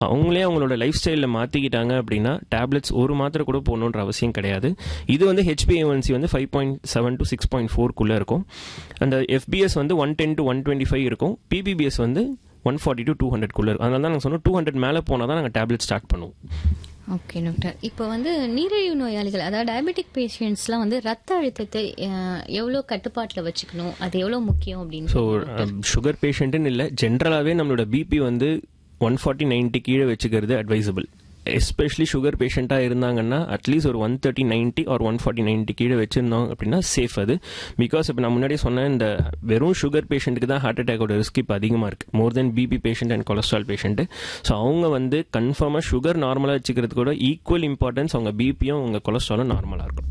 அவங்களே அவங்களோட லைஃப் ஸ்டைலில் மாற்றிக்கிட்டாங்க அப்படின்னா டேப்லெட்ஸ் ஒரு மாத்திரை கூட போகணுன்ற அவசியம் கிடையாது இது வந்து ஹெச்பிஏஒன்சி வந்து five point seven to six point ஃபோர்க்குள்ளே இருக்கும் அந்த எஃபிஎஸ் வந்து one ten to one twenty five இருக்கும் பிபிபிஎஸ் வந்து ஒன் ஃபார்ட்டி டு டூ ஹண்ட்ரட்குள்ளே இருக்கும் அதனால தான் நாங்கள் சொன்னோம் டூ ஹண்ட்ரட் மேலே போனால் தான் நாங்கள் டேப்லெட் ஸ்டார்ட் பண்ணுவோம் ஓகே டாக்டர் இப்போ வந்து நீரிழிவு நோயாளிகள் அதாவது டயபெட்டிக் பேஷண்ட்ஸ்லாம் வந்து ரத்த அழுத்தத்தை அஹ், எவ்வளோ கட்டுப்பாட்டில் வச்சுக்கணும் அது எவ்வளோ முக்கியம் அப்படின்னு ஸோ சுகர் பேஷண்ட்டுன்னு இல்லை ஜென்ரலாகவே நம்மளோட பிபி வந்து ஒன் ஃபார்ட்டி நைன்ட்டி கீழே வச்சுக்கிறது அட்வைசபிள் எஸ்பெஷலி சுகர் பேஷண்ட்டாக இருந்தாங்கன்னா அட்லீஸ்ட் ஒரு one thirty ninety or one forty ninety கீழே வச்சிருந்தோம் அப்படின்னா சேஃப் அது பிகாஸ் இப்போ நான் முன்னாடி சொன்னேன் இந்த வெறும் சுகர் பேஷண்ட்டுக்கு தான் ஹார்ட் அட்டாக்கோட ரிஸ்க் இப்போ அதிகமாக இருக்குது more than BP patient and cholesterol patient so அவங்க வந்து கன்ஃபார்மாக சுகர் நார்மலாக வச்சுக்கிறது கூட ஈக்குவல் இம்பார்ட்டன்ஸ் அவங்க பிபியும் அவங்க கொலஸ்ட்ராலும் நார்மலாக இருக்கும்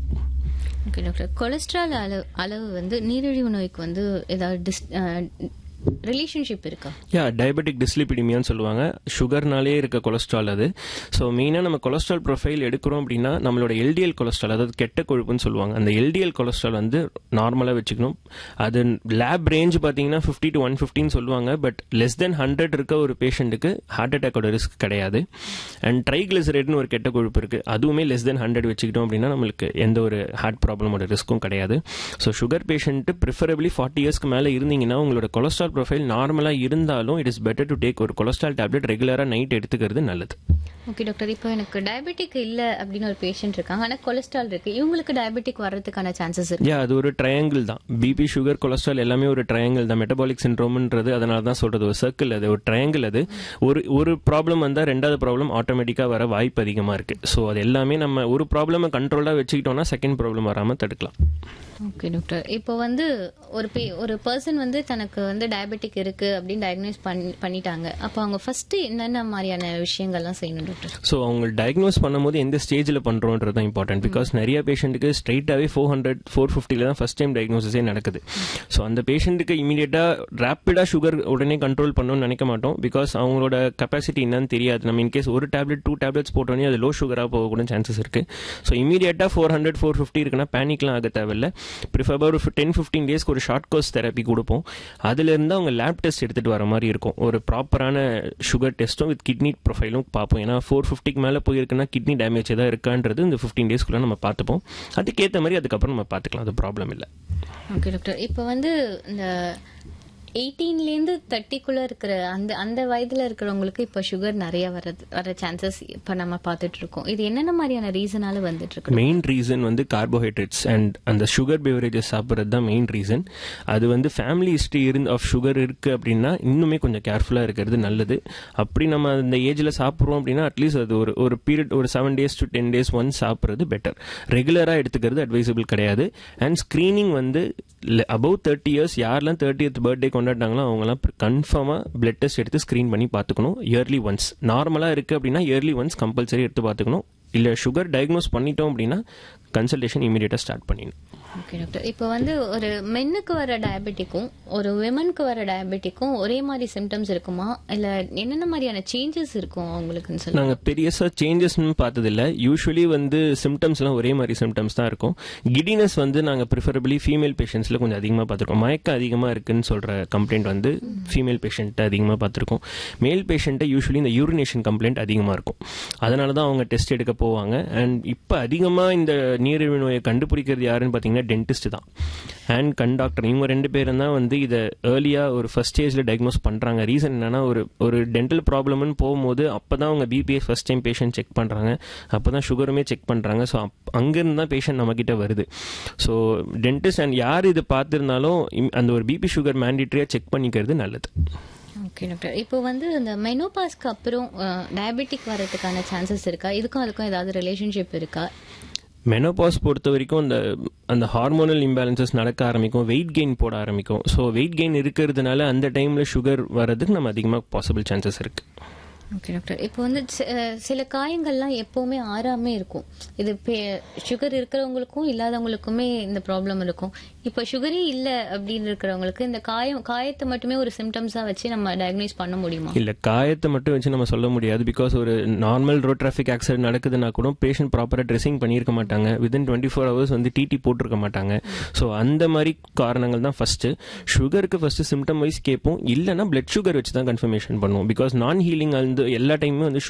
ஓகே டாக்டர் கொலஸ்ட்ரால் அளவு அளவு வந்து நீரிழிவு நோய்க்கு வந்து ஏதாவது டிஸ் ரிலேஷன்ஷிப் இருக்கா யா டயபெட்டிக் டிஸ்லிபிடிமியான்னு சொல்லுவாங்க சுகர்னாலே இருக்க கொலஸ்ட்ரால் அது ஸோ மெயினாக நம்ம கொலஸ்ட்ரால் ப்ரொஃபைல் எடுக்கிறோம் அப்படின்னா நம்மளோட எல்டிஎல் கொலஸ்ட்ரால் அதாவது கெட்ட கொழுப்புன்னு சொல்லுவாங்க அந்த எல்டிஎல் கொலஸ்ட்ரால் வந்து நார்மலாக வச்சுக்கணும் அது லேப் ரேஞ்ச் பார்த்தீங்கன்னா ஃபிஃப்டி டு ஒன் ஃபிஃப்டின்னு சொல்லுவாங்க பட் லெஸ் தென் ஹண்ட்ரட் இருக்க ஒரு பேஷண்ட்டுக்கு ஹார்ட் அட்டாக்கோட ரிஸ்க் கிடையாது அண்ட் ட்ரைக்ளிசரேட்னு ஒரு கெட்ட கொழுப்பு இருக்குது அதுவுமே லெஸ் தென் ஹண்ட்ரட் வச்சுக்கிட்டோம் அப்படின்னா நம்மளுக்கு எந்த ஒரு ஹார்ட் ப்ராப்ளமோட ரிஸ்க்கும் கிடையாது so sugar patient preferably forty இயர்ஸ்க்கு மேலே இருந்தீங்கன்னா உங்களோட கொலஸ்ட்ரால் ப்ரொஃபைல் நார்மலாக இருந்தாலும் it is better to take ஒரு கொலஸ்ட்ரால் டேப்லெட் ரெகுலராக நைட் எடுத்துக்கிறது நல்லது ஓகே டாக்டர் இப்போ எனக்கு டயபெட்டிக் இல்லை அப்படின்னு ஒரு பேஷண்ட் இருக்காங்க ஆனால் கொலஸ்ட்ரால் இருக்கு இவங்களுக்கு டயபெட்டிக் வர்றதுக்கான சான்சஸ் இருக்கு யா அது ஒரு ட்ரையாங்கிள் தான் பிபி சுகர் கொலஸ்ட்ரால் எல்லாமே ஒரு ட்ரையாங்கிள் தான் மெட்டபாலிக் சிண்ட்ரோம்ன்றது அதனால தான் சொல்றது ஒரு சர்க்கிள் அது ஒரு ட்ரையாங்கிள் அது ஒரு ஒரு ப்ராப்ளம் வந்தால் ரெண்டாவது ப்ராப்ளம் ஆட்டோமேட்டிக்காக வர வாய்ப்பு அதிகமாக இருக்கு ஸோ அது எல்லாமே நம்ம ஒரு ப்ராப்ளமை கண்ட்ரோலாக வச்சுக்கிட்டோம்னா செகண்ட் ப்ராப்ளம் வராமல் தடுக்கலாம் ஓகே டாக்டர் இப்போ வந்து ஒரு பே ஒரு பர்சன் வந்து தனக்கு வந்து டயபெட்டிக் இருக்கு அப்படின்னு டயக்னோஸ் பண்ணி பண்ணிட்டாங்க அப்போ அவங்க ஃபர்ஸ்ட் என்னென்ன மாதிரியான விஷயங்கள்லாம் செய்யணும் டாக்டர் ஸோ அவங்க டயக்னோஸ் பண்ணும்போது எந்த ஸ்டேஜில் பண்ணுறோன்றது தான் இம்பார்ட்டன்ட் பிகாஸ் நிறைய பேஷண்ட்டுக்கு ஸ்ட்ரைட்டாகவே ஃபோர் ஹண்ட்ரட் ஃபோர் ஃபிஃப்டியில் தான் ஃபஸ்ட் டைம் டயக்னோசிஸே நடக்குது ஸோ அந்த பேஷண்ட்டுக்கு இமீடியட்டாக ரேப்பிடாக சுகர் உடனே கண்ட்ரோல் பண்ணணும்னு நினைக்க மாட்டோம் பிகாஸ் அவங்களோட கெப்பாசிட்டி என்னன்னு தெரியாது நம்ம இன்கேஸ் ஒரு டேப்லெட் டூ டேப்லெட்ஸ் போட்டோன்னே அது லோ சுகராக போகக்கூட சான்சஸ் இருக்குது ஸோ இமீடியட்டாக ஃபோர் ஹண்ட்ரட் ஃபோர் ஃபிஃப்டி இருக்குன்னா பேனிக்லாம் ஆக தேவையில்ல ப்ரிஃபர்பாக ஒரு டென் ஃபிஃப்டீன் டேஸ்க்கு ஒரு ஷார்ட் கோர்ஸ் தெரப்பி கொடுப்போம் அதுலேருந்து அவங்க லேப் டெஸ்ட் எடுத்துகிட்டு வர மாதிரி இருக்கும் ஒரு ப்ராப்பரான சுகர் டெஸ்ட்டும் வித் கிட்னி ப்ரொஃபைலும் பார்ப்போம் ஏன்னா ஃபோர் ஃபிஃப்டிக்கு மேலே போயிருக்குன்னா கிட்னி டேமேஜ் ஏதாவது இருக்கான்றது இந்த ஃபிஃப்டீன் டேஸ்க்குள்ளே நம்ம பார்த்துப்போம் அதுக்கேற்ற மாதிரி அதுக்கப்புறம் நம்ம பார்த்துக்கலாம் அது ப்ராப்ளம் இல்லை ஓகே டாக்டர் இப்போ வந்து இந்த எயிட்டீன்லேருந்து தேர்ட்டிக்குள்ளே இருக்கிற அந்த அந்த வயதில் இருக்கிறவங்களுக்கு இப்போ சுகர் நிறைய வர்றது வர சான்சஸ் இப்போ நம்ம பார்த்துட்டு இருக்கோம் இது என்னென்ன மாதிரியான ரீசனால வந்துட்டு இருக்கு மெயின் ரீசன் வந்து கார்போஹைட்ரேட்ஸ் அண்ட் அந்த சுகர் பெவரேஜஸ் சாப்பிட்றது தான் மெயின் ரீசன் அது வந்து ஃபேமிலி ஹிஸ்ட்ரி இருந்து ஆஃப் சுகர் இருக்குது அப்படின்னா இன்னுமே கொஞ்சம் கேர்ஃபுல்லாக இருக்கிறது நல்லது அப்படி நம்ம அந்த ஏஜில் சாப்பிட்றோம் அப்படின்னா அட்லீஸ்ட் அது ஒரு ஒரு பீரியட் ஒரு seven days to ten days once சாப்பிட்றது பெட்டர் ரெகுலராக எடுத்துக்கிறது அட்வைசபிள் கிடையாது அண்ட் ஸ்க்ரீனிங் வந்து அபவ் தேர்ட்டி இயர்ஸ் யாரெல்லாம் தேர்ட்டியத் பர்த்டே கொண்டாட்டாங்களோ அவங்கலாம் கன்ஃபார்மாக பிளட் டெஸ்ட் எடுத்து ஸ்க்ரீன் பண்ணி பார்த்துக்கணும் இயர்லி ஒன்ஸ் நார்மலாக இருக்குது அப்படின்னா இயர்லி ஒன்ஸ் கம்பல்சரி எடுத்து பார்த்துக்கணும் இல்லை சுகர் டயக்னோஸ் பண்ணிட்டோம் அப்படின்னா கன்சல்டேஷன் இமீடியட்டாக ஸ்டார்ட் பண்ணிடணும் ஓகே டாக்டர் இப்போ வந்து ஒரு மென்னுக்கு வர டயபெட்டிக்கும் ஒரு விமனுக்கு வர டயபெட்டிக்கும் ஒரே மாதிரி சிம்டம்ஸ் இருக்குமா இல்ல என்னென்ன மாதிரியான சேஞ்சஸ் இருக்கும் அவங்களுக்குன்னு சொல்லி நாங்கள் பெரியசா சேஞ்சஸ்னு பார்த்ததில்ல யூஸ்வலி வந்து சிம்டம்ஸ்லாம் ஒரே மாதிரி சிம்டம்ஸ் தான் இருக்கும் கிடினஸ் வந்து நாங்கள் ப்ரிஃபரபிளி ஃபீமேல் பேஷண்ட்ஸில் கொஞ்சம் அதிகமாக பார்த்துருக்கோம் மயக்கம் அதிகமாக இருக்குன்னு சொல்கிற கம்ப்ளைண்ட் வந்து ஃபீமேல் பேஷண்ட்டை அதிகமாக பார்த்துருக்கோம் மேல் பேஷண்ட்டை யூஸ்வலி இந்த யூரினேஷன் கம்ப்ளைண்ட் அதிகமாக இருக்கும் அதனால தான் அவங்க டெஸ்ட் எடுக்க போவாங்க அண்ட் இப்போ அதிகமாக இந்த நீரிழிவு நோயை கண்டுபிடிக்கிறது யாருன்னு பார்த்தீங்கன்னா டென்டிஸ்ட் தான் அண்ட் கண்டாக்டர் இவங்க ரெண்டு பேரும் தான் வந்து இதை ஏர்லியாக ஒரு ஃபர்ஸ்ட் ஸ்டேஜில் டயக்னோஸ் பண்ணுறாங்க ரீசன் என்னன்னா ஒரு ஒரு டென்டல் ப்ராப்ளம்னு போகும்போது அப்போ தான் அவங்க PPS first time patient check பண்ணுறாங்க அப்போ தான் சுகருமே செக் பண்ணுறாங்க ஸோ அங்கேருந்து தான் பேஷண்ட் நம்மக்கிட்ட வருது ஸோ டென்டிஸ்ட் அண்ட் யார் இது பார்த்துருந்தாலும் இம்- அந்த ஒரு பிபி சுகர் மேண்டிட்ரியாக செக் பண்ணிக்கிறது நல்லது ஓகே டாக்டர் இப்போ வந்து இந்த மெனோபாஸ்க்கு அப்புறம் டயபெட்டிக் வரதுக்கான சான்சஸ் இருக்கா இதுக்கும் அதுக்கும் ஏதாவது ரிலேஷன்ஷிப் இருக்கா மெனோபாஸ் பொறுத்த வரைக்கும் அந்த அந்த ஹார்மோனல் இம்பேலன்சஸ் நடக்க ஆரம்பிக்கும் வெயிட் கெயின் போட ஆரம்பிக்கும் ஸோ வெயிட் கெயின் இருக்கிறதுனால அந்த டைமில் சுகர் வர்றதுக்கு நம்ம அதிகமாக பாசிபிள் சான்சஸ் இருக்குது ஓகே டாக்டர் இப்போ வந்து சி- அஹ் சில காயங்கள்லாம் எப்பவுமே ஆறாமே இருக்கும் இது சுகர் இருக்கிறவங்களுக்கும் இல்லாதவங்களுக்குமே இந்த ப்ராப்ளம் இருக்கும் இப்போ சுகரே இல்லை அப்படின்னு இருக்கிறவங்களுக்கு இந்த காயம் காயத்தை மட்டுமே ஒரு சிம்டம்ஸாக வச்சு நம்ம டயக்னைஸ் பண்ண முடியுமா இல்லை காயத்தை மட்டும் வச்சு நம்ம சொல்ல முடியாது பிகாஸ் ஒரு நார்மல் ரோட் டிராஃபிக் ஆக்சிடென்ட் நடக்குதுன்னா கூட பேஷண்ட் ப்ராப்பராக ட்ரெஸ்ஸிங் பண்ணியிருக்க மாட்டாங்க வித்தின் டுவெண்ட்டி ஃபோர் ஹவர்ஸ் வந்து டிடி போட்டிருக்க மாட்டாங்க ஸோ அந்த மாதிரி காரணங்கள் தான் ஃபஸ்ட்டு சுகருக்கு ஃபஸ்ட்டு சிம்டம் வைஸ் கேட்போம் இல்லைனா பிளட் சுகர் வச்சு தான் கன்ஃபர்மேஷன் பண்ணுவோம் பிகாஸ் நான் ஹீலிங் வந்து அது எல்லா டைமுமே வந்து